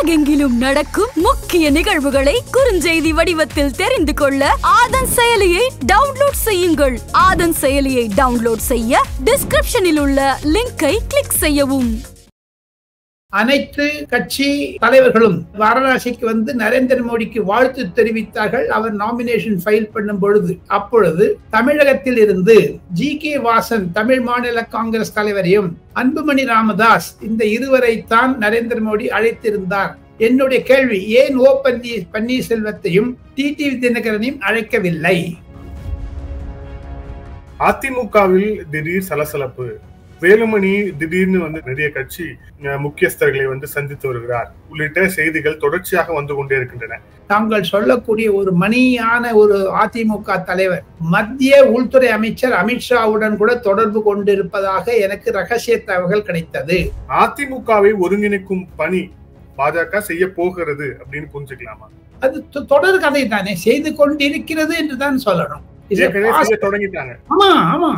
உலகெங்கிலும் நடக்கும் முக்கிய நிகழ்வுகளை குறுஞ்செய்தி வடிவத்தில் தெரிந்து கொள்ள ஆதன் செயலியை டவுன்லோட் செய்யுங்கள் ஆதன் செயலியை டவுன்லோட் செய்ய டிஸ்கிரிப்ஷனில் உள்ள லிங்கை கிளிக் செய்யவும் அனைத்து கட்சி தலைவர்களும் வாரணாசிக்கு வந்து நரேந்திர மோடிக்கு வாழ்த்து தெரிவித்தார்கள் அவர் நாமினேஷன் ஃபைல் பண்ணும் பொழுது அப்பொழுது தமிழகத்தில் இருந்து ஜி கே வாசன் தமிழ் மாநில காங்கிரஸ் தலைவரையும் அன்புமணி ராமதாஸ் இந்த இருவரை தான் நரேந்திர மோடி அழைத்திருந்தார் என்னுடைய கேள்வி ஏன் ஓ பன்னீர் பன்னீர்செல்வத்தையும் டி டி தினகரனையும் அழைக்கவில்லை அதிமுகவில் திடீர் சலசலப்பு வேலுமணி திடீர்னு வந்து நிறைய கட்சி அஹ், முக்கியஸ்தர்களை வந்து சந்தித்து வருகிறார் உள்ளிட்ட செய்திகள் தொடர்ச்சியாக வந்து கொண்டே இருக்கின்றன தாங்கள் சொல்லக்கூடிய ஒரு மணியான ஒரு அதிமுக தலைவர் மத்திய உள்துறை அமைச்சர் அமித்ஷாவுடன் கூட தொடர்பு கொண்டிருப்பதாக எனக்கு ரகசிய தகவல்கள் கிடைத்தது அதிமுகவை ஒருங்கிணைக்கும் பணி பாஜக செய்ய போகிறது அப்படின்னு புரிஞ்சுக்கலாமா அது தொ- தொடர் கதை தானே செய்து கொண்டிருக்கிறது என்று தான் சொல்லணும் It's a ஏற்கனவே past- செய்ய தொடங்கிட்டாங்க ஆமா ஆமா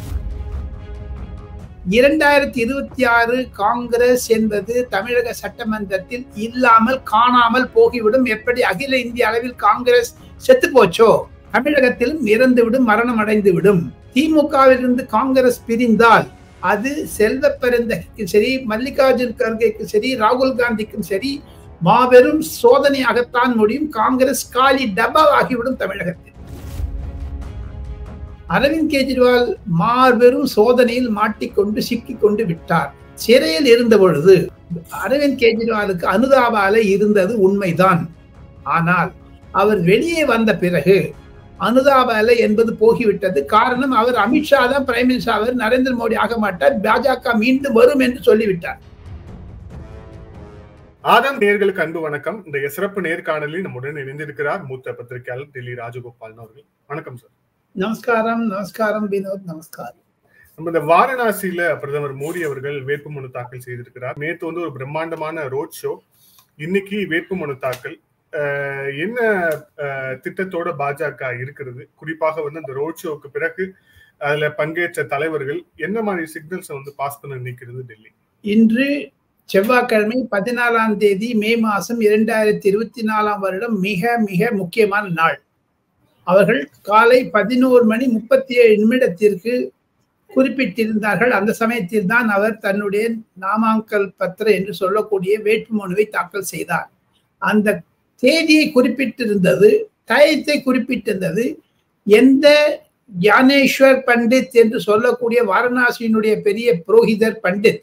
இரண்டாயிரத்தி இருபத்தி ஆறு காங்கிரஸ் என்பது தமிழக சட்டமன்றத்தில் இல்லாமல் காணாமல் போகிவிடும் எப்படி அகில இந்திய அளவில் காங்கிரஸ் செத்து போச்சோ தமிழகத்திலும் இறந்துவிடும் மரணம் அடைந்து விடும் திமுகவிலிருந்து காங்கிரஸ் பிரிந்தால் அது செல்வ பெருந்தகைக்கு சரி மல்லிகார்ஜுன் கர்கேக்கு சரி ராகுல் காந்திக்கும் சரி மாபெரும் சோதனையாகத்தான் முடியும் காங்கிரஸ் காலி டபா ஆகிவிடும் தமிழகத்தில் அரவிந்த் கெஜ்ரிவால் மாபெரும் சோதனையில் மாட்டிக்கொண்டு சிக்கிக்கொண்டு விட்டார் சிறையில் இருந்த பொழுது அரவிந்த் கெஜ்ரிவாலுக்கு அனுதாப அலை இருந்தது உண்மைதான் ஆனால் அவர் வெளியே வந்த பிறகு அனுதாப அலை என்பது போகிவிட்டது காரணம் அவர் அமித்ஷா தான் பிரைம் மினிஸ்டர் அவர் நரேந்திர மோடி ஆக மாட்டார் பாஜக மீண்டும் வரும் என்று சொல்லிவிட்டார் ஆதம் நேர்களுக்கு அன்பு வணக்கம் இந்த சிறப்பு நேர்காணலில் நம்முடன் இணைந்திருக்கிறார் மூத்த பத்திரிகையாளர் டெல்லி ராஜகோபால் அவர்கள் வணக்கம் சார் நமஸ்காரம் நமஸ்காரம் வினோத் நமஸ்காரம் நம்ம இந்த வாரணாசியில பிரதமர் மோடி அவர்கள் வேட்புமனு தாக்கல் செய்திருக்கிறார் நேத்து வந்து ஒரு பிரம்மாண்டமான ரோட் ஷோ இன்னைக்கு வேட்புமனு தாக்கல் அஹ், என்ன அஹ், திட்டத்தோட பாஜக இருக்கிறது குறிப்பாக வந்து அந்த ரோட் ஷோவுக்கு பிறகு அதுல பங்கேற்ற தலைவர்கள் என்ன மாதிரி சிக்னல்ஸ் வந்து பாஸ் பண்ண நினைக்கிறது டெல்லி இன்று செவ்வாய்க்கிழமை பதினாலாம் தேதி மே மாதம் இரண்டாயிரத்தி இருபத்தி நாலாம் வருடம் மிக மிக முக்கியமான நாள் அவர்கள் காலை பதினோரு மணி முப்பத்தி ஏழு நிமிடத்திற்கு குறிப்பிட்டிருந்தார்கள் அந்த சமயத்தில் தான் அவர் தன்னுடைய நாமாங்கல் பத்திர என்று சொல்லக்கூடிய வேட்புமனுவை தாக்கல் செய்தார் அந்த தேதியை குறிப்பிட்டிருந்தது டயத்தை குறிப்பிட்டிருந்தது எந்த ஞானேஸ்வர் பண்டித் என்று சொல்லக்கூடிய வாரணாசியினுடைய பெரிய புரோகிதர் பண்டித்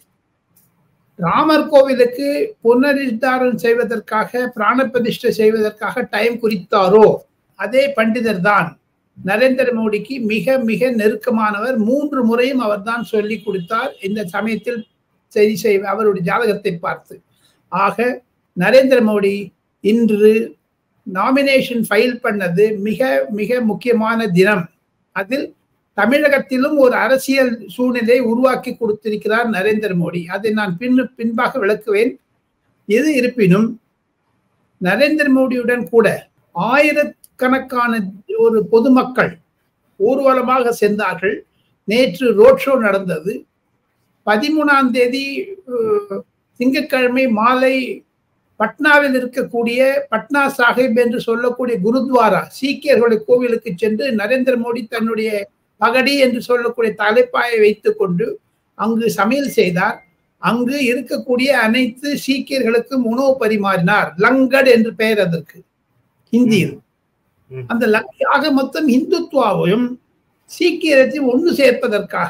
ராமர் கோவிலுக்கு புனருத்தாரம் செய்வதற்காக பிராண பிரதிஷ்டை செய்வதற்காக டைம் குறித்தாரோ அதே பண்டிதர் தான் நரேந்திர மோடிக்கு மிக மிக நெருக்கமானவர் மூன்று முறையும் அவர்தான் சொல்லி கொடுத்தார் இந்த சமயத்தில் சரி செய் அவருடைய ஜாதகத்தை பார்த்து ஆக நரேந்திர மோடி இன்று நாமினேஷன் ஃபைல் பண்ணது மிக மிக முக்கியமான தினம் அதில் தமிழகத்திலும் ஒரு அரசியல் சூழ்நிலை உருவாக்கி கொடுத்திருக்கிறார் நரேந்திர மோடி அதை நான் பின் பின்பாக விளக்குவேன் எது இருப்பினும் நரேந்திர மோடியுடன் கூட ஆயிரக்கணக்கான ஒரு பொதுமக்கள் ஊர்வலமாக சென்றார்கள் நேற்று ரோட் ஷோ நடந்தது பதிமூணாம் தேதி அஹ், திங்கட்கிழமை மாலை பட்னாவில் இருக்கக்கூடிய பட்னா சாஹிப் என்று சொல்லக்கூடிய குருத்வாரா சீக்கியர்களுடைய கோவிலுக்கு சென்று நரேந்திர மோடி தன்னுடைய பகடி என்று சொல்லக்கூடிய தலைப்பாயை வைத்துக் கொண்டு அங்கு சமையல் செய்தார் அங்கு இருக்கக்கூடிய அனைத்து சீக்கியர்களுக்கும் உணவு பரிமாறினார் லங்கட் என்று பெயர் அதற்கு ஹிந்தியில் ம். அந்த லங்- ஆக மொத்தம் இந்துத்துவாவையும் சீக்கியத்தையும் ஒன்று சேர்ப்பதற்காக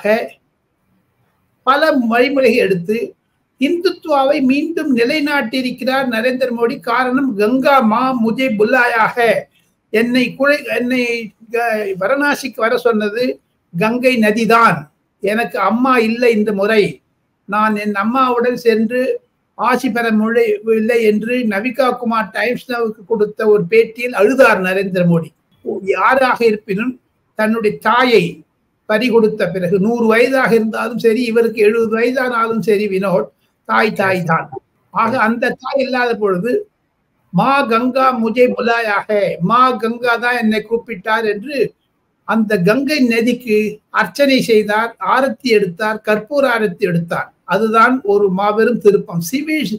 பல வழிமுறைகள் எடுத்து இந்துத்துவாவை மீண்டும் நிலைநாட்டியிருக்கிறார் நரேந்திர மோடி காரணம் கங்கா மா முஜே புல்லாயாக என்னை குழை என்னை க- வாரணாசிக்கு வர சொன்னது கங்கை நதிதான் எனக்கு அம்மா இல்லை இந்த முறை நான் என் அம்மாவுடன் சென்று ஆசி பெற முடியவில்லை என்று நவிகா குமார் டைம்ஸ் நவுக்கு கொடுத்த ஒரு பேட்டியில் அழுதார் நரேந்திர மோடி யாராக இருப்பினும் தன்னுடைய தாயை பறி கொடுத்த பிறகு நூறு வயதாக இருந்தாலும் சரி இவருக்கு எழுபது வயதானாலும் சரி வினோட் தாய் தாய் தான் ஆக அந்த தாய் இல்லாத பொழுது மா கங்கா முஜே புலாயாக மா கங்கா தான் என்னை கூப்பிட்டார் என்று அந்த கங்கை நதிக்கு அர்ச்சனை செய்தார் ஆரத்தி எடுத்தார் கற்பூர ஆரத்தி எடுத்தார் அதுதான் ஒரு மாபெரும் திருப்பம் சிவி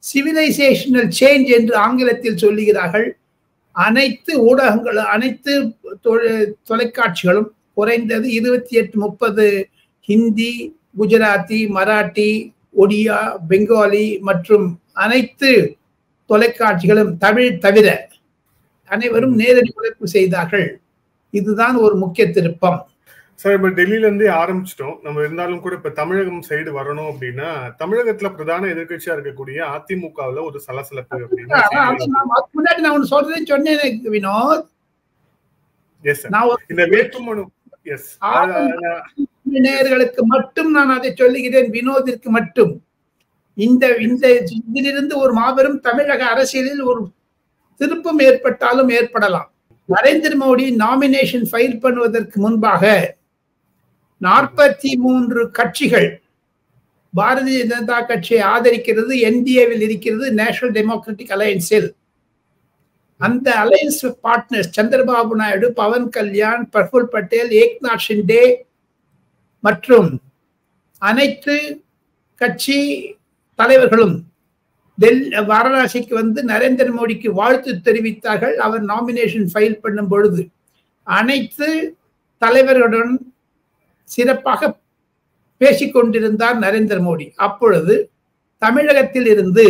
சிவிலைசேஷனல் சேஞ்ச் என்று ஆங்கிலத்தில் சொல்லுகிறார்கள் அனைத்து ஊடகங்களும் அனைத்து தொ- தொலைக்காட்சிகளும் குறைந்தது இருபத்தி எட்டு முப்பது ஹிந்தி குஜராத்தி மராட்டி ஒடியா பெங்காலி மற்றும் அனைத்து தொலைக்காட்சிகளும் தமிழ் தவிர அனைவரும் நேரடி உழைப்பு செய்தார்கள் இதுதான் ஒரு முக்கிய திருப்பம் சார் இப்ப டெல்லியில இருந்தே ஆரம்பிச்சிட்டோம் நம்ம இருந்தாலும் கூட இப்ப தமிழகம் சைடு வரணும் அப்படின்னா தமிழகத்துல பிரதான எதிர்க்கட்சியா இருக்கக்கூடிய அதிமுகவுல ஒரு சலசலப்பு அது அப்படின்னு நான் அதுக்கு முன்னாடி நான் ஒன்று சொல்றேன்னு சொன்னேன் வினோத் எஸ் சார் நான் ஒரு இந்த வேட்புமனு எஸ் நேயர்களுக்கு மட்டும் நான் அதை சொல்லுகிறேன் வினோதிற்கு மட்டும் இந்த இந்த இதிலிருந்து ஒரு மாபெரும் தமிழக அரசியலில் ஒரு திருப்பம் ஏற்பட்டாலும் ஏற்படலாம் நரேந்திர மோடி நாமினேஷன் ஃபைல் பண்ணுவதற்கு முன்பாக நாற்பத்தி மூன்று கட்சிகள் பாரதிய ஜனதா கட்சியை ஆதரிக்கிறது என்டிஏவில் இருக்கிறது நேஷனல் டெமோக்ராட்டிக் அலையன்ஸில் அந்த அலையன்ஸ் பார்ட்னர்ஸ் சந்திரபாபு நாயுடு பவன் கல்யாண் பிரஃபுல் பட்டேல் ஏக்நாத் ஷிண்டே மற்றும் அனைத்து கட்சி தலைவர்களும் டெல் வாரணாசிக்கு வந்து நரேந்திர மோடிக்கு வாழ்த்து தெரிவித்தார்கள் அவர் நாமினேஷன் ஃபைல் பண்ணும் பொழுது அனைத்து தலைவர்களுடன் சிறப்பாக பேசிக் கொண்டிருந்தார் நரேந்திர மோடி அப்பொழுது தமிழகத்தில் இருந்து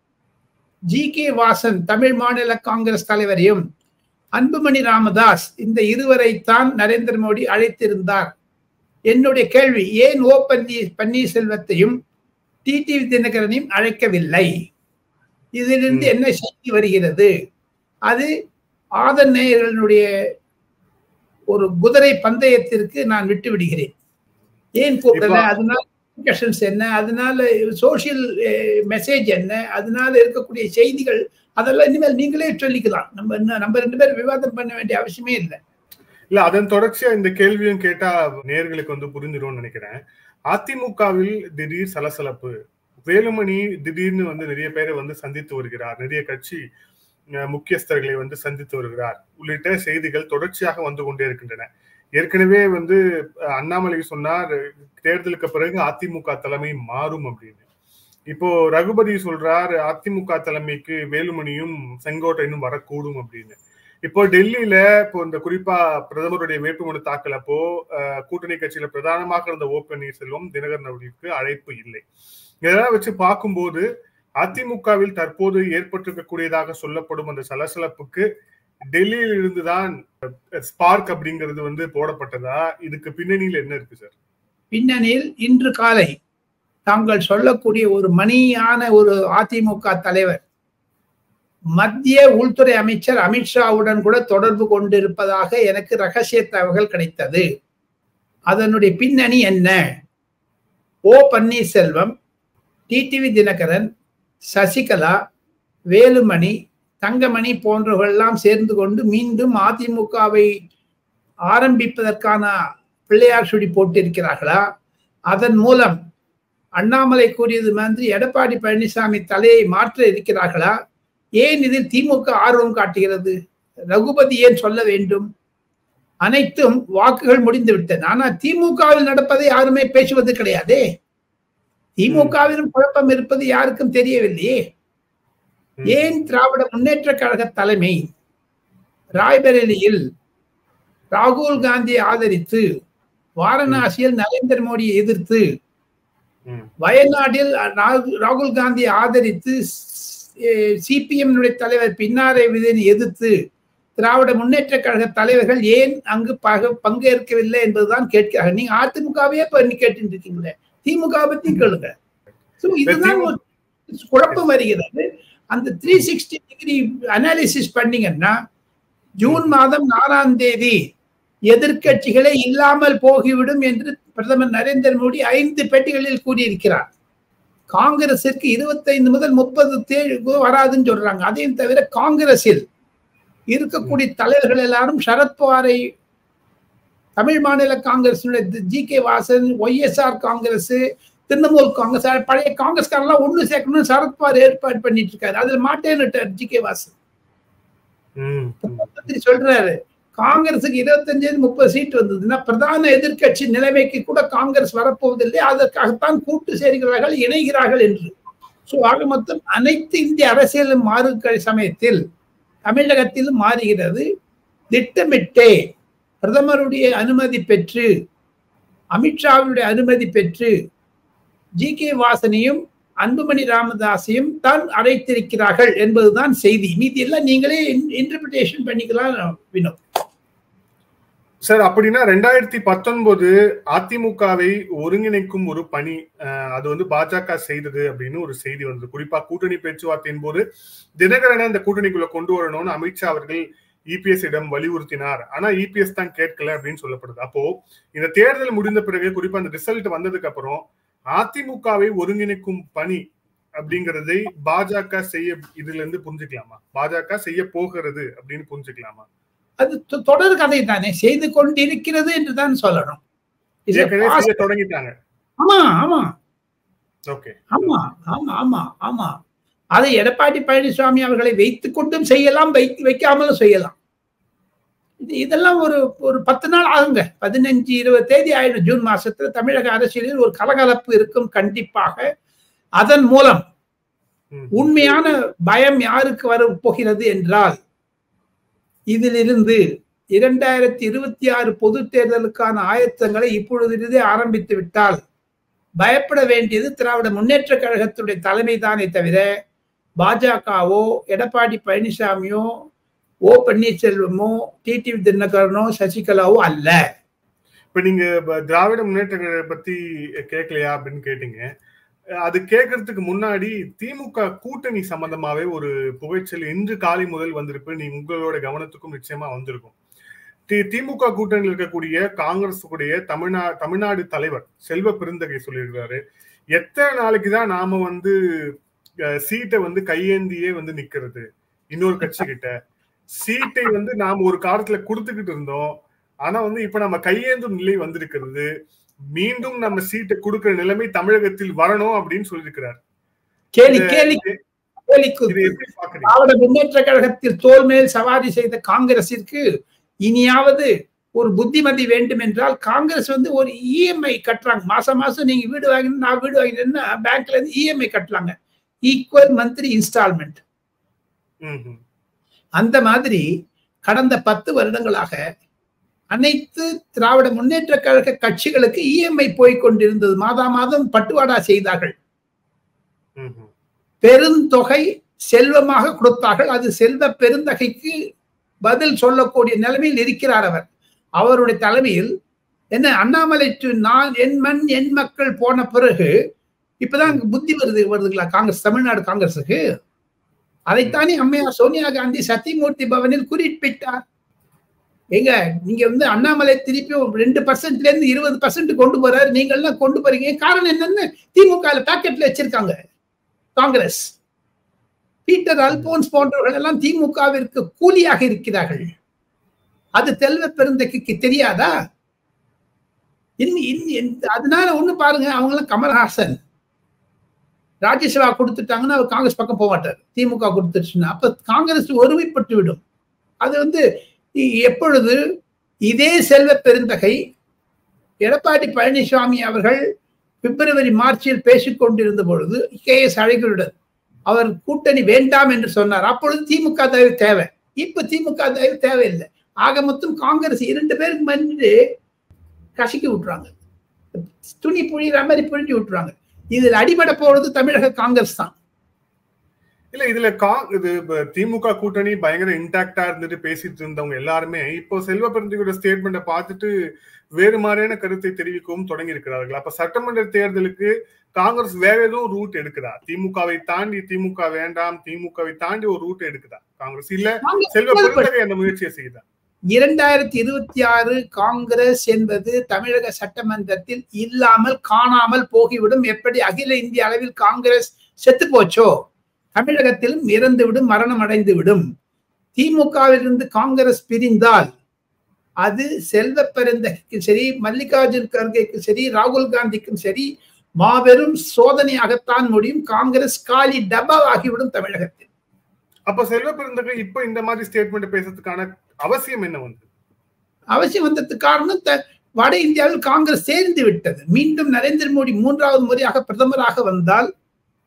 ஜி கே வாசன் தமிழ் மாநில காங்கிரஸ் தலைவரையும் அன்புமணி ராமதாஸ் இந்த இருவரைத்தான் நரேந்திர மோடி அழைத்திருந்தார் என்னுடைய கேள்வி ஏன் ஓ பன்னீர் பன்னீர்செல்வத்தையும் டிடிவி தினகரனையும் அழைக்கவில்லை இதிலிருந்து ம். என்ன செய்தி வருகிறது அது ஆதன் நேயர்களுடைய ஒரு குதிரை பந்தயத்திற்கு நான் விட்டு விடுகிறேன் ஏன் கூப்பிடல இப்ப- அதனால discussions என்ன அதனால சோசியல் மெசேஜ் என்ன அதனால இருக்கக்கூடிய செய்திகள் அதெல்லாம் இனிமேல் நீங்களே சொல்லிக்கலாம் நம்ம என்ன- நம்ம ரெண்டு பேரும் விவாதம் பண்ண வேண்டிய அவசியமே இல்லை இல்ல அதன் தொடர்ச்சியா இந்த கேள்வியும் கேட்டா நேர்களுக்கு வந்து புரிஞ்சிரும்னு நினைக்கிறேன் அதிமுகவில் திடீர் சலசலப்பு வேலுமணி திடீர்னு வந்து நிறைய பேரை வந்து சந்தித்து வருகிறார் நிறைய கட்சி அஹ், முக்கியஸ்தர்களை வந்து சந்தித்து வருகிறார் உள்ளிட்ட செய்திகள் தொடர்ச்சியாக வந்து கொண்டே இருக்கின்றன ஏற்கனவே வந்து அஹ், அண்ணாமலை சொன்னார் தேர்தலுக்கு பிறகு அதிமுக தலைமை மாறும் அப்படின்னு இப்போ ரகுபதி சொல்றார் அதிமுக தலைமைக்கு வேலுமணியும் செங்கோட்டையனும் வரக்கூடும் அப்படின்னு இப்போ டெல்லியில இப்போ இந்த குறிப்பா பிரதமருடைய வேட்புமனு தாக்கல் அப்போ அஹ், கூட்டணி கட்சியில பிரதானமாக இருந்த ஓ பன்னீர்செல்வம் தினகரன் அவர்களுக்கு அழைப்பு இல்லை இதெல்லாம் வச்சு பார்க்கும்போது அதிமுகவில் தற்போது ஏற்பட்டிருக்கக்கூடியதாக சொல்லப்படும் அந்த சலசலப்புக்கு டெல்லியில் இருந்துதான் ஸ்பார்க் அப்படிங்கிறது வந்து போடப்பட்டதா இதுக்கு பின்னணியில் என்ன இருக்கு சார் பின்னணியில் இன்று காலை தாங்கள் சொல்லக்கூடிய ஒரு மணியான ஒரு அதிமுக தலைவர் மத்திய உள்துறை அமைச்சர் அமித்ஷாவுடன் கூட தொடர்பு கொண்டிருப்பதாக எனக்கு ரகசிய தகவல்கள் கிடைத்தது அதனுடைய பின்னணி என்ன ஓ பன்னீர்செல்வம் டிடிவி தினகரன் சசிகலா வேலுமணி தங்கமணி போன்றவர்களெல்லாம் சேர்ந்து கொண்டு மீண்டும் அதிமுகவை ஆரம்பிப்பதற்கான பிள்ளையார் சுடி போட்டிருக்கிறார்களா அதன் மூலம் அண்ணாமலை கூறியது மாதிரி எடப்பாடி பழனிசாமி தலையை மாற்ற இருக்கிறார்களா ஏன் இதில் திமுக ஆர்வம் காட்டுகிறது ரகுபதி ஏன் சொல்ல வேண்டும் அனைத்தும் வாக்குகள் முடிந்து விட்டன ஆனா திமுகவில் நடப்பதை யாருமே பேசுவது கிடையாதே திமுகவிலும் குழப்பம் இருப்பது யாருக்கும் தெரியவில்லையே ஏன் திராவிட முன்னேற்ற கழக தலைமை ராய்பரேலியில் ராகுல் காந்தியை ஆதரித்து வாரணாசியில் நரேந்திர மோடியை எதிர்த்து ம். வயநாட்டில் ராகு- ராகுல் காந்தியை ஆதரித்து சிபிஎம் தலைவர் பின்னாரை விஜயனை எதிர்த்து திராவிட முன்னேற்ற கழக தலைவர்கள் ஏன் அங்கு பக பங்கேற்கவில்லை என்பதுதான் கேட்கிறார்கள் நீங்க அதிமுகவே பண்ணி கேட்டு இருக்கீங்களே திமுக பத்தி கேளுங்க So இதுதான் ஒரு குழப்பம் வருகிறது அந்த த்ரீ சிக்ஸ்டி டிகிரி அனாலிசிஸ் பண்ணீங்கன்னா ஜூன் மாதம் நாலாம் தேதி எதிர்க்கட்சிகளே இல்லாமல் போகிவிடும் என்று பிரதமர் நரேந்திர மோடி ஐந்து பேட்டிகளில் கூறியிருக்கிறார் காங்கிரசிற்கு இருபத்தைந்து முதல் முப்பது தேர்வு வராதுன்னு சொல்றாங்க அதையும் தவிர காங்கிரஸில் இருக்கக்கூடிய தலைவர்கள் எல்லாரும் சரத்பவாரை தமிழ் மாநில Congress G K Vasan YSR Congress Trinamool Congress பழைய காங்கிரஸ்காரெல்லாம் ஒண்ணு சேர்க்கணும்னு சரத்பவார் ஏற்பாடு பண்ணிட்டு இருக்காரு அதுல மாட்டேன்னுட்டார் ஜி கே வாசன் ம், ம். மந்திரி சொல்றாரு காங்கிரசுக்கு இருபத்தஞ்சு முப்பது சீட் வந்ததுன்னா பிரதான எதிர்க்கட்சி நிலைமைக்கு கூட காங்கிரஸ் வரப்போவதில்லை அதற்காகத்தான் கூட்டு சேர்கிறார்கள் இணைகிறார்கள் என்று ஸோ ஆக மொத்தம் அனைத்து இந்திய அரசியலும் மாறுகிற சமயத்தில் தமிழகத்திலும் மாறுகிறது திட்டமிட்டே பிரதமருடைய அனுமதி பெற்று அமித்ஷாவுடைய அனுமதி பெற்று ஜி கே வாசனையும் அன்புமணி ராமதாஸையும் தான் அழைத்திருக்கிறார்கள் என்பதுதான் செய்தி மீதி எல்லாம் நீங்களே இன்டர்பிரிட்டேஷன் பண்ணிக்கலாம் வினோத் சார் அப்படின்னா ரெண்டாயிரத்தி பத்தொன்பது அதிமுகவை ஒருங்கிணைக்கும் ஒரு பணி அஹ், அது வந்து பாஜக செய்தது அப்படின்னு ஒரு செய்தி வந்தது குறிப்பா கூட்டணி பேச்சுவார்த்தையின் போது தினகரனை அந்த கூட்டணிக்குள்ள கொண்டு வரணும்னு அமித்ஷா அவர்கள் இபிஎஸ் இடம் வலியுறுத்தினார் ஆனா இபிஎஸ் தான் கேட்கல அப்படின்னு சொல்லப்படுது அப்போ இந்த தேர்தல் முடிந்த பிறகு குறிப்பா அந்த ரிசல்ட் வந்ததுக்கு அப்புறம் அதிமுகவை ஒருங்கிணைக்கும் பணி அப்படிங்கறதை பாஜக செய்ய இதுல இருந்து புரிஞ்சுக்கலாமா பாஜக செய்ய போகிறது அப்படின்னு புரிஞ்சுக்கலாமா அது தொ- தொடர் கதை தானே செய்து கொண்டிருக்கிறது என்று தான் சொல்லணும் It's a ஏற்கனவே past- செய்ய தொடங்கிட்டாங்க ஆமா ஆமா ஓகே ஆமா ஆமா ஆமா ஆமா அதை எடப்பாடி பழனிசாமி அவர்களை வைத்துக் கொண்டும் செய்யலாம் வைத்து வைக்காமலும் செய்யலாம் இது இதெல்லாம் ஒரு ஒரு பத்து நாள் ஆகுங்க பதினஞ்சு இருபது தேதி ஆயிடும் ஜூன் மாசத்துல தமிழக அரசியலில் ஒரு கலகலப்பு இருக்கும் கண்டிப்பாக அதன் மூலம் ம். உண்மையான பயம் யாருக்கு வர போகிறது என்றால் இதிலிருந்து இரண்டாயிரத்தி இருபத்தி ஆறு பொது தேர்தலுக்கான ஆயத்தங்களை இப்பொழுதிருந்தே ஆரம்பித்து விட்டால் பயப்பட வேண்டியது திராவிட முன்னேற்ற கழகத்துடைய தலைமை தானே தவிர பாஜகவோ எடப்பாடி பழனிசாமியோ ஓ பன்னீர்செல்வமோ டிடிவி தினகரனோ சசிகலாவோ அல்ல இப்ப நீங்க ப- திராவிட முன்னேற்ற கழகம் பத்தி கேட்கலையா அப்படின்னு கேட்டீங்க அஹ் அது கேட்கறதுக்கு முன்னாடி திமுக கூட்டணி சம்பந்தமாவே ஒரு புகைச்சல் இன்று காலை முதல் வந்திருப்பு நீ உங்களோட கவனத்துக்கும் நிச்சயமா வந்திருக்கும் தி- திமுக கூட்டணியில் இருக்கக்கூடிய காங்கிரஸ் உடைய தமிழ்நா தமிழ்நாடு தலைவர் செல்வ பெருந்தகை சொல்லியிருக்காரு எத்தனை நாளைக்கு தான் நாம வந்து அஹ், சீட்டை வந்து கையேந்தியே வந்து நிக்கிறது இன்னொரு கட்சி கிட்ட சீட்டை வந்து நாம் ஒரு காலத்துல கொடுத்துக்கிட்டு இருந்தோம் ஆனா வந்து இப்ப நம்ம கையேந்தும் நிலை வந்திருக்கிறது மீண்டும் நம்ம சீட்டை கொடுக்கிற நிலைமை தமிழகத்தில் வரணும் அப்படின்னு சொல்லியிருக்கிறார் கேலி கேலி கேலி இதை கூத்து. எப்படி பாக்குறீங்க திராவிட முன்னேற்ற கழகத்தில் தோல் மேல் சவாரி செய்த காங்கிரசிற்கு இனியாவது ஒரு புத்திமதி வேண்டும் என்றால் காங்கிரஸ் வந்து ஒரு இஎம்ஐ கட்டுறாங்க மாசம் மாசம் நீங்க வீடு வாங்கினா நான் வீடு வாங்கினேன்னா பேங்க்ல இருந்து இஎம்ஐ கட்டலாங்க ஈக்குவல் மந்த்லி இன்ஸ்டால்மெண்ட் ம், ம். அந்த மாதிரி கடந்த பத்து வருடங்களாக அனைத்து திராவிட முன்னேற்ற கழக கட்சிகளுக்கு இஎம்ஐ போய் கொண்டிருந்தது மாதா மாதம் பட்டுவாடா செய்தார்கள் ம், ம். பெருந்தொகை செல்வமாக கொடுத்தார்கள் அது செல்வ பெருந்தகைக்கு பதில் சொல்லக்கூடிய நிலைமையில் இருக்கிறார் அவர் அவருடைய தலைமையில் என்ன அண்ணாமலை to நான் என் மண் என் மக்கள் போன பிறகு இப்பதான் புத்தி வருது வருதுங்களா காங்கிரஸ் தமிழ்நாடு காங்கிரஸுக்கு அதைத்தானே அம்மையார் சோனியா காந்தி சத்தியமூர்த்தி பவனில் குறிப்பிட்டார் எங்க நீங்க வந்து அண்ணாமலை திருப்பி ஒரு ரெண்டு பர்சன்ட்ல இருந்து இருபது பர்சன்ட் கொண்டு போறாரு நீங்க எல்லாம் கொண்டு போறீங்க காரணம் என்னன்னு திமுக பாக்கெட்ல வச்சிருக்காங்க காங்கிரஸ் பீட்டர் அல்போன்ஸ் போன்றவர்கள் எல்லாம் திமுகவிற்கு கூலியாக இருக்கிறார்கள் அது தெல்வ பெருந்தகைக்கு தெரியாதா இன்- இன்- இன்- அதனால ஒண்ணு பாருங்க அவங்களாம் கமல்ஹாசன் ராஜ்யசபா கொடுத்துட்டாங்கன்னா அவர் காங்கிரஸ் பக்கம் போக மாட்டார் திமுக கொடுத்துருச்சுன்னா அப்ப காங்கிரஸ் ஒருமைப்பட்டு விடும் அது வந்து இ- எப்பொழுது இதே செல்வ பெருந்தகை எடப்பாடி பழனிசாமி அவர்கள் பிப்ரவரி மார்ச்சில் பேசிக் கொண்டிருந்த பொழுது கே எஸ் அழகிரியுடன் அவர் கூட்டணி வேண்டாம் என்று சொன்னார் அப்பொழுது திமுக தயவு தேவை இப்ப திமுக தயவு தேவையில்லை ஆக மொத்தம் காங்கிரஸ் இரண்டு பேருக்கு மன்று கசக்கி விட்டுறாங்க துணி புழிகிற மாதிரி புழிஞ்சு விட்டுறாங்க இதில் அடிபட போறது தமிழக காங்கிரஸ் தான் இல்ல இதுல கா இது ப- திமுக கூட்டணி பயங்கர இன்டாக்டா இருந்துட்டு பேசிட்டு இருந்தவங்க எல்லாருமே இப்போ செல்வ பெருந்தகையோட ஸ்டேட்மெண்ட்டை பார்த்துட்டு வேறு மாதிரியான கருத்தை தெரிவிக்கவும் தொடங்கி இருக்கிறார்கள் அப்ப சட்டமன்ற தேர்தலுக்கு காங்கிரஸ் வேற எதுவும் ரூட் எடுக்குதா திமுகவை தாண்டி திமுக வேண்டாம் திமுகவை தாண்டி ஒரு ரூட் எடுக்குதா காங்கிரஸ் இல்ல செல்வ பெருந்தகை அந்த முயற்சியை செய்யுதா இரண்டாயிரத்தி இருபத்தி ஆறு காங்கிரஸ் என்பது தமிழக சட்டமன்றத்தில் இல்லாமல் காணாமல் போகிவிடும் எப்படி அகில இந்திய அளவில் காங்கிரஸ் செத்து போச்சோ தமிழகத்திலும் இறந்துவிடும் மரணம் அடைந்து விடும் திமுகவிலிருந்து காங்கிரஸ் பிரிந்தால் அது செல்வ பெருந்தகைக்கும் சரி மல்லிகார்ஜுன் கர்கேக்கும் சரி ராகுல் காந்திக்கும் சரி மாபெரும் சோதனையாகத்தான் முடியும் காங்கிரஸ் காலி டப்பாவாகிவிடும் தமிழகத்தில் அப்ப செல்வ பெருந்தகை இப்ப இந்த மாதிரி ஸ்டேட்மெண்ட் பேசுறதுக்கான அவசியம் என்ன வந்து அவசியம் வந்ததுக்கு காரணம் த- வட இந்தியாவில் காங்கிரஸ் சேர்ந்து விட்டது மீண்டும் நரேந்திர மோடி மூன்றாவது முறையாக பிரதமராக வந்தால்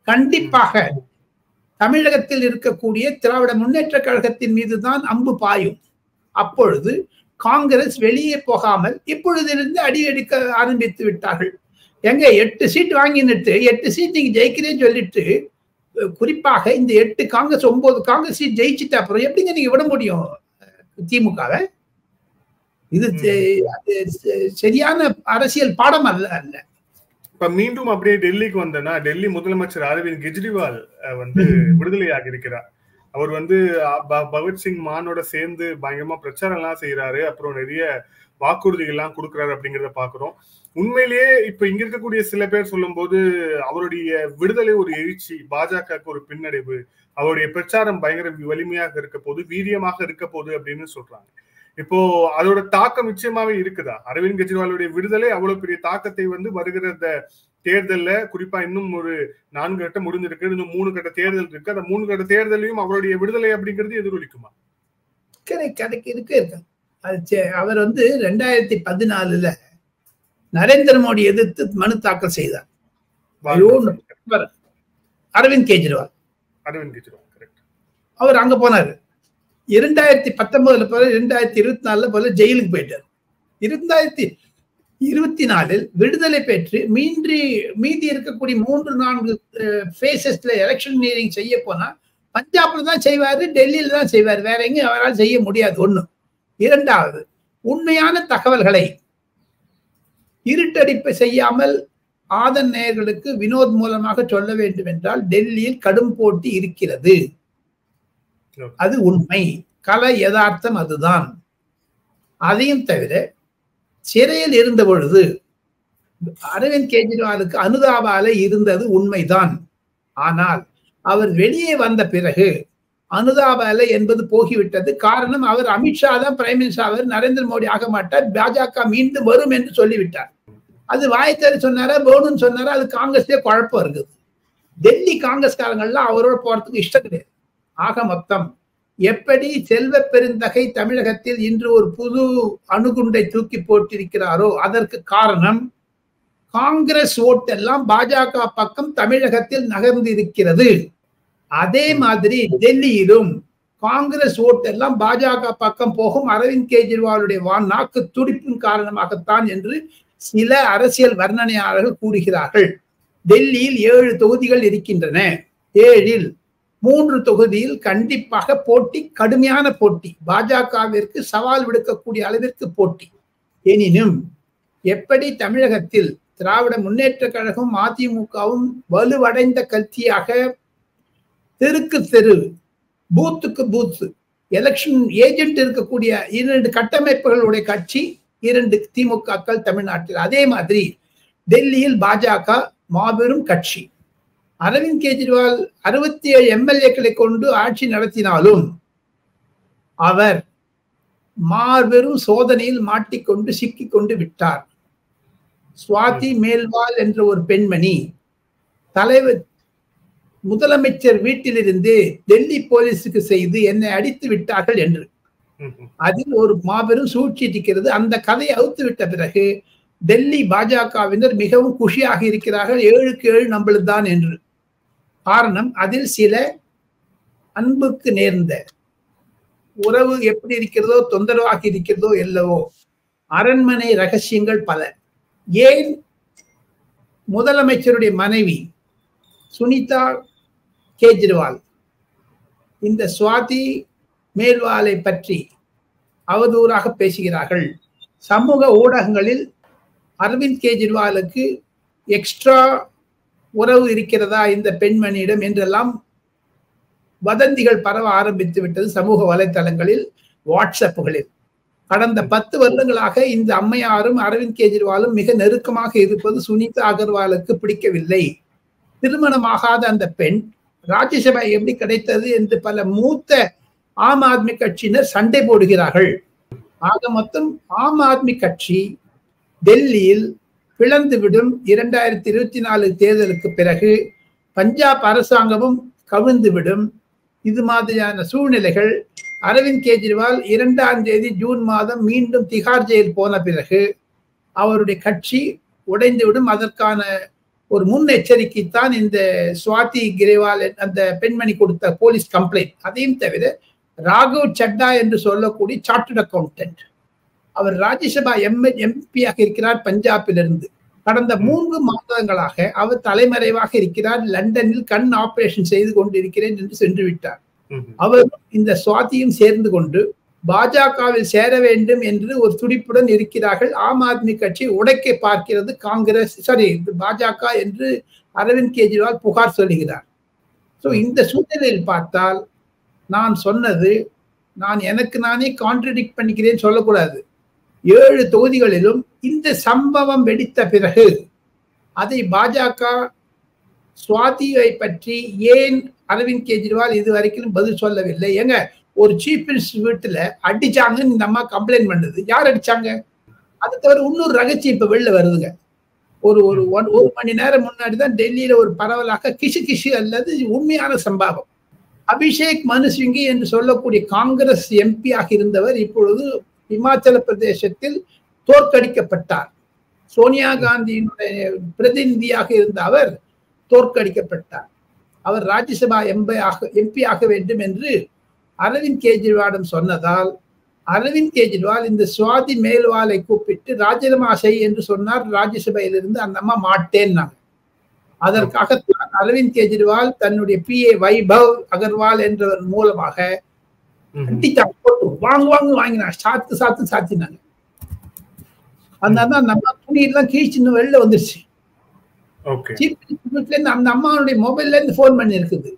கண்டிப்பாக தமிழகத்தில் இருக்கக்கூடிய திராவிட முன்னேற்ற கழகத்தின் மீதுதான் அம்பு பாயும் அப்பொழுது காங்கிரஸ் வெளியே போகாமல் இப்பொழுதிலிருந்து அடியெடுக்க ஆரம்பித்து விட்டார்கள் எங்க எட்டு சீட் வாங்கினுட்டு எட்டு சீட் நீங்க ஜெயிக்கிறேன்னு சொல்லிட்டு குறிப்பாக இந்த எட்டு காங்கிரஸ் ஒன்பது காங்கிரஸ் சீட் ஜெயிச்சுட்டு அப்புறம் எப்படிங்க நீங்க விட முடியும் திமுகவை இது சரியான அரசியல் பாடம் அல்ல அல்ல இப்ப மீண்டும் அப்படியே டெல்லிக்கு வந்தனா டெல்லி முதலமைச்சர் அரவிந்த் கெஜ்ரிவால் வந்து விடுதலையாக இருக்கிறார் அவர் வந்து பகத்சிங் மானோட சேர்ந்து பயங்கரமா பிரச்சாரம் எல்லாம் செய்யறாரு அப்புறம் நிறைய வாக்குறுதிகள் எல்லாம் கொடுக்குறாரு அப்படிங்கிறத பாக்குறோம் உண்மையிலேயே இப்ப இங்க இருக்கக்கூடிய சில பேர் சொல்லும் போது அவருடைய விடுதலை ஒரு எழுச்சி பாஜகவுக்கு ஒரு பின்னடைவு அவருடைய பிரச்சாரம் பயங்கர வலிமையாக இருக்க போது வீரியமாக இருக்க போது அப்படின்னு சொல்றாங்க இப்போ அதோட தாக்கம் நிச்சயமாவே இருக்குதா அரவிந்த் கெஜ்ரிவாலுடைய விடுதலை அவ்வளவு பெரிய தாக்கத்தை வந்து வருகிற தேர்தல்ல குறிப்பா இன்னும் ஒரு நான்கு கட்டம் முடிஞ்சிருக்கு இன்னும் மூணு கட்ட தேர்தல் இருக்கு அந்த மூணு கட்ட தேர்தலையும் அவருடைய விடுதலை அப்படிங்கிறது எதிரொலிக்குமா கிடைக்கு இருக்கு இருக்கு அவர் வந்து ரெண்டாயிரத்தி பதினாலுல நரேந்திர மோடி எதிர்த்து மனு தாக்கல் செய்தார் அரவிந்த் கெஜ்ரிவால் அரவிந்த் கெஜ்ரிவால் அவர் அங்க போனாரு இரண்டாயிரத்தி பத்தொன்பதுல போல இரண்டாயிரத்தி இருபத்தி நாலுல போல ஜெயிலுக்கு போயிட்டார் இரண்டாயிரத்தி இருபத்தி நாலில் விடுதலை பெற்று மீன்றி மீதி இருக்கக்கூடிய மூன்று நான்கு ஃபேசஸ்ல எலெக்ஷன் நீரிங் செய்ய போனா பஞ்சாப்ல தான் செய்வாரு டெல்லியில தான் செய்வார் வேற எங்கேயும் அவரால் செய்ய முடியாது ஒண்ணு இரண்டாவது உண்மையான தகவல்களை இருட்டடிப்பு செய்யாமல் ஆதன் நேயர்களுக்கு வினோத் மூலமாக சொல்ல வேண்டும் என்றால் டெல்லியில் கடும் போட்டி இருக்கிறது அது உண்மை கல யதார்த்தம் அதுதான் அதையும் தவிர சிறையில் இருந்த பொழுது அரவிந்த் கெஜ்ரிவாலுக்கு அனுதாபால இருந்தது உண்மைதான் ஆனால் அவர் வெளியே வந்த பிறகு அனுதாபால என்பது போகிவிட்டது காரணம் அவர் அமித்ஷா தான் பிரைம் மினிஸ்டர் அவர் நரேந்திர மோடி ஆக மாட்டார் பாஜக மீண்டும் வரும் என்று சொல்லிவிட்டார் அது வாய்த்தறி சொன்னாரா போனுன்னு சொன்னாரா அது காங்கிரஸ்லயே குழப்பம் இருக்குது டெல்லி காங்கிரஸ்காரங்கள்லாம் அவரோட போறதுக்கு இஷ்டம் கிடையாது ஆக மொத்தம் எப்படி செல்வ பெருந்தகை தமிழகத்தில் இன்று ஒரு புது அணுகுண்டை தூக்கி போட்டிருக்கிறாரோ அதற்கு காரணம் காங்கிரஸ் ஓட்டெல்லாம் பாஜக பக்கம் தமிழகத்தில் நகர்ந்து இருக்கிறது அதே மாதிரி டெல்லியிலும் காங்கிரஸ் ஓட்டெல்லாம் பாஜக பக்கம் போகும் அரவிந்த் கெஜ்ரிவாலுடைய வான் நாக்கு துடிப்பின் காரணமாகத்தான் என்று சில அரசியல் வர்ணனையாளர்கள் கூறுகிறார்கள் டெல்லியில் ஏழு தொகுதிகள் இருக்கின்றன ஏழில் மூன்று தொகுதியில் கண்டிப்பாக போட்டி கடுமையான போட்டி பாஜகவிற்கு சவால் விடுக்கக்கூடிய அளவிற்கு போட்டி எனினும் எப்படி தமிழகத்தில் திராவிட முன்னேற்ற கழகம் அதிமுகவும் வலுவடைந்த கட்சியாக தெருக்கு தெரு பூத்துக்கு பூத்து எலெக்ஷன் ஏஜென்ட் இருக்கக்கூடிய இரண்டு கட்டமைப்புகளுடைய கட்சி இரண்டு திமுகக்கள் தமிழ்நாட்டில் அதே மாதிரி டெல்லியில் பாஜக மாபெரும் கட்சி அரவிந்த் கெஜ்ரிவால் அறுபத்தி ஏழு எம்எல்ஏக்களை கொண்டு ஆட்சி நடத்தினாலும் அவர் மாபெரும் சோதனையில் மாட்டிக்கொண்டு சிக்கிக்கொண்டு விட்டார் சுவாதி மேல்வால் என்ற ஒரு பெண்மணி தலைவர் முதலமைச்சர் வீட்டிலிருந்து டெல்லி போலீஸுக்கு செய்து என்னை அடித்து விட்டார்கள் என்று அதில் ஒரு மாபெரும் சூழ்ச்சி இருக்கிறது அந்த கதையை அவுத்து விட்ட பிறகு டெல்லி பாஜகவினர் மிகவும் குஷியாக இருக்கிறார்கள் ஏழுக்கு ஏழு நம்மளுதான் என்று காரணம் அதில் சில அன்புக்கு நேர்ந்த உறவு எப்படி இருக்கிறதோ தொந்தரவாக இருக்கிறதோ இல்லவோ அரண்மனை ரகசியங்கள் பல ஏன் முதலமைச்சருடைய மனைவி சுனிதா கேஜ்ரிவால் இந்த சுவாதி மேல்வாலை பற்றி அவதூறாக பேசுகிறார்கள் சமூக ஊடகங்களில் அரவிந்த் கெஜ்ரிவாலுக்கு எக்ஸ்ட்ரா உறவு இருக்கிறதா இந்த பெண்மணியிடம் என்றெல்லாம் வதந்திகள் பரவ ஆரம்பித்து விட்டது சமூக வலைத்தளங்களில் வாட்ஸ்அப்புகளில் கடந்த பத்து வருடங்களாக இந்த அம்மையாரும் அரவிந்த் கெஜ்ரிவாலும் மிக நெருக்கமாக இருப்பது சுனிதா அகர்வாலுக்கு பிடிக்கவில்லை திருமணமாகாத அந்த பெண் ராஜ்யசபா எப்படி கிடைத்தது என்று பல மூத்த ஆம் ஆத்மி கட்சியினர் சண்டை போடுகிறார்கள் ஆக மொத்தம் ஆம் ஆத்மி கட்சி டெல்லியில் பிளந்துவிடும் இரண்டாயிரத்தி இருபத்தி நாலு தேர்தலுக்கு பிறகு பஞ்சாப் அரசாங்கமும் கவிழ்ந்துவிடும் இது மாதிரியான சூழ்நிலைகள் அரவிந்த் கெஜ்ரிவால் இரண்டாம் தேதி ஜூன் மாதம் மீண்டும் திகார் ஜெயில் போன பிறகு அவருடைய கட்சி உடைந்துவிடும் அதற்கான ஒரு முன்னெச்சரிக்கை தான் இந்த சுவாதி கிரேவால் அந்த பெண்மணி கொடுத்த போலீஸ் கம்ப்ளைண்ட் அதையும் தவிர ராகவ் சட்டா என்று சொல்லக்கூடிய சார்ட்டர்ட் அக்கௌண்டன்ட் அவர் ராஜ்யசபா எம் எம்பியாக இருக்கிறார் பஞ்சாபிலிருந்து கடந்த மூன்று மாதங்களாக அவர் தலைமறைவாக இருக்கிறார் லண்டனில் கண் ஆபரேஷன் செய்து கொண்டு இருக்கிறேன் என்று சென்று விட்டார் அவர் இந்த சுவாதியும் சேர்ந்து கொண்டு பாஜகவில் சேர வேண்டும் என்று ஒரு துடிப்புடன் இருக்கிறார்கள் ஆம் ஆத்மி கட்சி உடைக்க பார்க்கிறது காங்கிரஸ் சாரி பாஜக என்று அரவிந்த் கெஜ்ரிவால் புகார் சொல்லுகிறார் ஸோ இந்த சூழ்நிலையில் பார்த்தால் நான் சொன்னது நான் எனக்கு நானே கான்ட்ரடிக்ட் பண்ணிக்கிறேன் சொல்லக்கூடாது ஏழு தொகுதிகளிலும் இந்த சம்பவம் வெடித்த பிறகு அதை பாஜக சுவாதியை பற்றி ஏன் அரவிந்த் கெஜ்ரிவால் இது வரைக்கும் பதில் சொல்லவில்லை ஏங்க ஒரு சீஃப் மினிஸ்டர் வீட்டுல அடிச்சாங்கன்னு இந்த அம்மா கம்ப்ளைண்ட் பண்ணுது யார் அடிச்சாங்க அது தவிர இன்னொரு ரகசியம் இப்ப வெளில வருதுங்க ஒரு ஒரு ஒன் ஒரு மணி நேரம் முன்னாடி தான் டெல்லியில ஒரு பரவலாக கிசு கிசு அல்லது உண்மையான சம்பவம் அபிஷேக் மனு சிங்கி என்று சொல்லக்கூடிய காங்கிரஸ் எம்பியாக இருந்தவர் இப்பொழுது இமாச்சல பிரதேசத்தில் தோற்கடிக்கப்பட்டார் சோனியா காந்தியினுடைய பிரதிநிதியாக இருந்த அவர் தோற்கடிக்கப்பட்டார் அவர் ராஜ்யசபா எம்பியாக எம்பி ஆக வேண்டும் என்று அரவிந்த் கெஜ்ரிவாலிடம் சொன்னதால் அரவிந்த் கெஜ்ரிவால் இந்த சுவாதி மேல்வாலை கூப்பிட்டு ராஜினாமா செய் என்று சொன்னார் ராஜ்யசபையிலிருந்து அந்த அம்மா மாட்டேன்னாங்க அதற்காகத்தான் அரவிந்த் கெஜ்ரிவால் தன்னுடைய பி ஏ வைபவ் அகர்வால் என்றவர் மூலமாக அடித்தாங்க போட்டு வாங்க வாங்க வாங்கினாங்க சாத்து சாத்து சாத்தினாங்க அதனால நம்ம துணி எல்லாம் கீழ்ச்சின்னு வெளில வந்துருச்சு சீஃப் மினிஸ்டர்ல இருந்து அந்த அம்மாவுடைய மொபைல்ல இருந்து போன் பண்ணி இருக்குது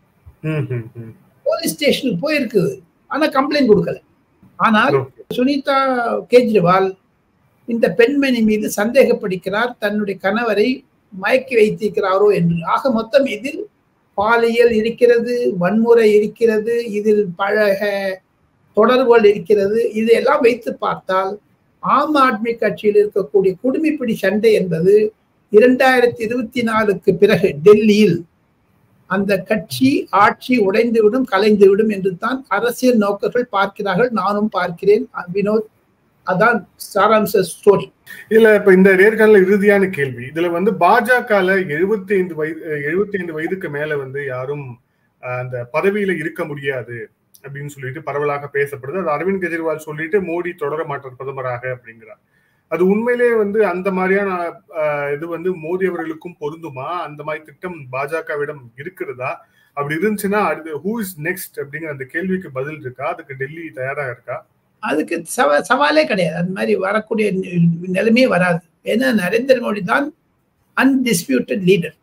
போலீஸ் ஸ்டேஷனுக்கு போயிருக்குது ஆனா கம்ப்ளைண்ட் கொடுக்கல ஆனால் சுனிதா கேஜ்ரிவால் இந்த பெண்மணி மீது சந்தேகப்படுகிறார் தன்னுடைய கணவரை மயக்கி வைத்திருக்கிறாரோ என்று ஆக மொத்தம் இதில் பாலியல் இருக்கிறது வன்முறை இருக்கிறது இதில் பழக தொடர்புகள் இருக்கிறது இதையெல்லாம் வைத்து பார்த்தால் ஆம் ஆத்மி கட்சியில் இருக்கக்கூடிய குடுமிப்பிடி சண்டை என்பது இரண்டாயிரத்தி இருபத்தி நாலுக்கு பிறகு டெல்லியில் அந்த கட்சி ஆட்சி உடைந்துவிடும் கலைந்துவிடும் என்று தான் அரசியல் நோக்கர்கள் பார்க்கிறார்கள் நானும் பார்க்கிறேன் வினோத் அதான் சாராம்ச ஸ்டோரி இதுல இப்ப இந்த நேர்காணல இறுதியான கேள்வி இதுல வந்து பாஜகல எழுபத்தி ஐந்து வயது எழுபத்தி ஐந்து வயதுக்கு மேல வந்து யாரும் அந்த பதவியில இருக்க முடியாது அப்படின்னு சொல்லிட்டு பரவலாக பேசப்படுது அது அரவிந்த் கெஜ்ரிவால் சொல்லிட்டு மோடி தொடர மாட்டார் பிரதமராக அப்படிங்கிறார் அது உண்மையிலேயே வந்து அந்த மாதிரியான இது வந்து மோடி அவர்களுக்கும் பொருந்துமா அந்த மாதிரி திட்டம் பாஜகவிடம் இருக்கிறதா அப்படி இருந்துச்சுன்னா அடுத்து ஹூ இஸ் நெக்ஸ்ட் அப்படிங்கிற அந்த கேள்விக்கு பதில் இருக்கா அதுக்கு டெல்லி தயாரா இருக்கா அதுக்கு சவ சவாலே கிடையாது அந்த மாதிரி வரக்கூடிய நிலைமையே வராது ஏன்னா நரேந்திர மோடி தான் அன்டிஸ்பியூட்டட் லீடர்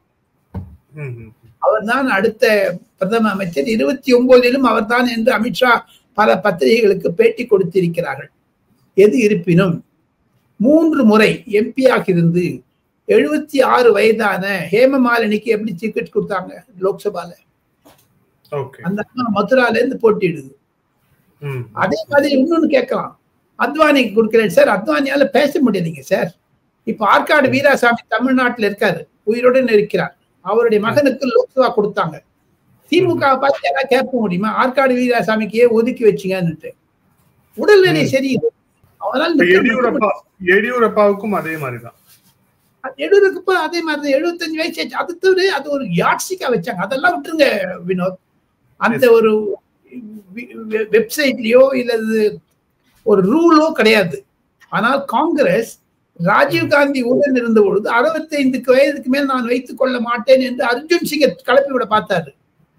அவர் தான் அடுத்த பிரதம அமைச்சர் இருபத்தி ஒன்பதிலும் அவர் தான் என்று அமித்ஷா பல பத்திரிகைகளுக்கு பேட்டி கொடுத்திருக்கிறார்கள் எது இருப்பினும் மூன்று முறை எம்பியாக இருந்து எழுபத்தி ஆறு வயதான ஹேமமாலினிக்கு எப்படி டிக்கெட் கொடுத்தாங்க லோக்சபால அந்த அம்மா மதுரால இருந்து போட்டிடுது அதே மாதிரி இன்னொன்னு கேட்கலாம் அத்வானிக்கு கொடுக்கிறேன் சார் அத்வானியால பேச முடியலைங்க சார் இப்ப ஆற்காடு வீராசாமி தமிழ்நாட்டில் இருக்காரு உயிருடன் இருக்கிறார் அவருடைய மகனுக்கு லோக்சபா கொடுத்தாங்க திமுக பார்த்து யாராவது கேட்க முடியுமா ஆற்காடு வீராசாமிக்கு ஏன் ஒதுக்கி வச்சிங்கன்னுட்டு உடல்நிலை சரியில்லை எடியூரப்பாவுக்கும் அதே மாதிரிதான் எடியூரப்பா அதே மாதிரி எழுபத்தஞ்சு வயசு ஆச்சு அது தவிர அது ஒரு யாட்சிக்கா வச்சாங்க அதெல்லாம் விட்டுருங்க வினோத் அந்த ஒரு வெப்சைட்லயோ இல்லது ஒரு ரூலோ கிடையாது ஆனால் காங்கிரஸ் ராஜீவ் காந்தி உடன் இருந்த பொழுது அறுபத்தி ஐந்துக்கு வயதுக்கு மேல் நான் வைத்துக் கொள்ள மாட்டேன் என்று அர்ஜுன் சிங்கை கிளப்பி விட பார்த்தாரு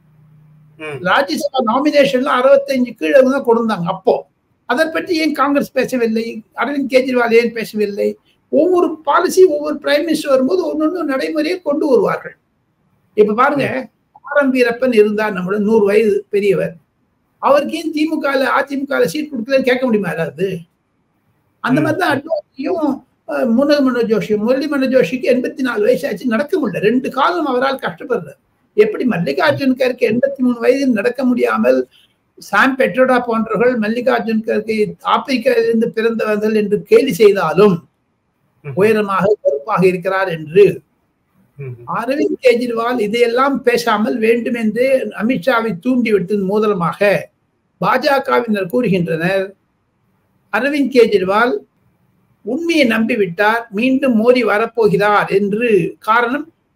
ராஜ்யசபா நாமினேஷன்ல அறுபத்தஞ்சு கீழே தான் கொடுத்தாங்க அப்போ அதை பற்றி ஏன் காங்கிரஸ் பேசவில்லை அரவிந்த் கெஜ்ரிவால் ஏன் பேசவில்லை ஒவ்வொரு பாலிசி ஒவ்வொரு பிரைம் மினிஸ்டர் வரும்போது ஒன்னொன்னு நடைமுறையை கொண்டு வருவார்கள் இப்ப பாருங்க ஆர் எம் வீரப்பன் இருந்தார் நம்மளோட நூறு வயது பெரியவர் அவருக்கு ஏன் திமுக அதிமுக சீட் கொடுக்கலன்னு கேட்க முடியுமா யாராவது அந்த மாதிரி தான் அட்வானியும் முனக மனோ ஜோஷி முரளி மனோ ஜோஷிக்கு எண்பத்தி நாலு வயசு ஆச்சு நடக்க முடியல ரெண்டு காலம் அவரால் கஷ்டப்படுறார் எப்படி மல்லிகார்ஜுன் கருக்கு எண்பத்தி மூணு வயதில் நடக்க முடியாமல் சாம் பெட்ரோடா போன்றவர்கள் மல்லிகார்ஜுன் கருக்கு ஆப்பிரிக்காவிலிருந்து பிறந்தவர்கள் என்று கேலி செய்தாலும் உயரமாக கருப்பாக இருக்கிறார் என்று அரவிந்த் கெஜ்ரிவால் இதையெல்லாம் பேசாமல் வேண்டும் என்று அமித்ஷாவை தூண்டிவிட்டதன் மூலமாக பாஜகவினர் கூறுகின்றனர் அரவிந்த் கெஜ்ரிவால் உண்மையை நம்பிவிட்டார் மீண்டும் மோடி வரப்போகிறார் என்று காரணம்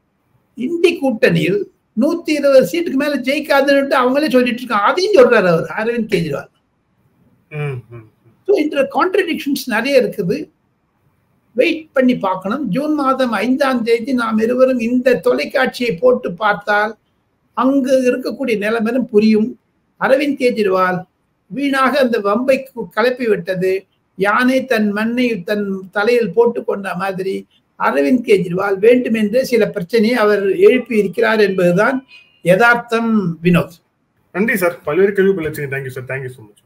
இந்தி கூட்டணியில் நூத்தி இருபது சீட்டுக்கு மேல ஜெயிக்காதுன்னு அவங்களே சொல்லிட்டு இருக்காங்க அதையும் சொல்றாரு அவர் அரவிந்த் கெஜ்ரிவால் ம், ம். ஸோ இந்த கான்ட்ரடிக்ஷன்ஸ் நிறைய இருக்குது வெயிட் பண்ணி பார்க்கணும் ஜூன் மாதம் ஐந்தாம் தேதி நாம் இருவரும் இந்த தொலைக்காட்சியை போட்டு பார்த்தால் அங்கு இருக்கக்கூடிய நிலைமையும் புரியும் அரவிந்த் கெஜ்ரிவால் வீணாக அந்த வம்பை கு- கலப்பி விட்டது யானை தன் மண்ணை தன் தலையில் போட்டு கொண்ட மாதிரி அரவிந்த் கெஜ்ரிவால் வேண்டுமென்றே சில பிரச்சனையை அவர் எழுப்பி இருக்கிறார் என்பதுதான் யதார்த்தம் வினோத் நன்றி சார் பல்வேறு கேள்வி பயிற்சி thank you sir thank you so much